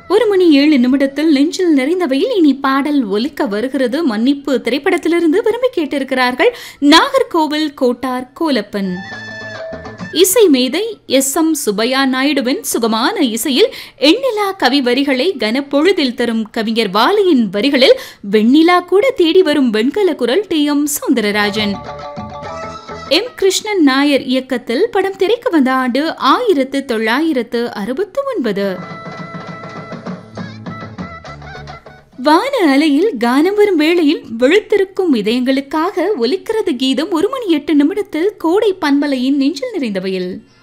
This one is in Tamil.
ஒரு மணி ஏழு நிமிடத்தில் நெஞ்சில் நிறைந்தவையில் இனி பாடல் ஒலிக்க வருகிறது மன்னிப்பு திரைப்படத்திலிருந்து விரும்பி கேட்டிருக்கிறார்கள் நாகர்கோவில் கோட்டார் கோலப்பன் இசை மேதை எஸ் எம் சுபையா நாயுடுவின் சுகமான இசையில் எண்ணிலா கவி வரிகளை கனப்பொழுதில் தரும் கவிஞர் வாலியின் வரிகளில் வெண்ணிலா கூட தேடி வரும் வெண்கல குரல் T M Soundararajan M Krishnan Nair இயக்கத்தில் படம் திரைக்கு வந்த ஆண்டு ஆயிரத்து தொள்ளாயிரத்து அறுபத்து ஒன்பது வான அலையில் கானம் வரும் வேளையில் வெளுத்திருக்கும் இதயங்களுக்காக ஒலிக்கிறது கீதம் ஒரு மணி எட்டு நிமிடத்தில் கோடை பண்பலையின் நெஞ்சில் நிறைந்தவையில்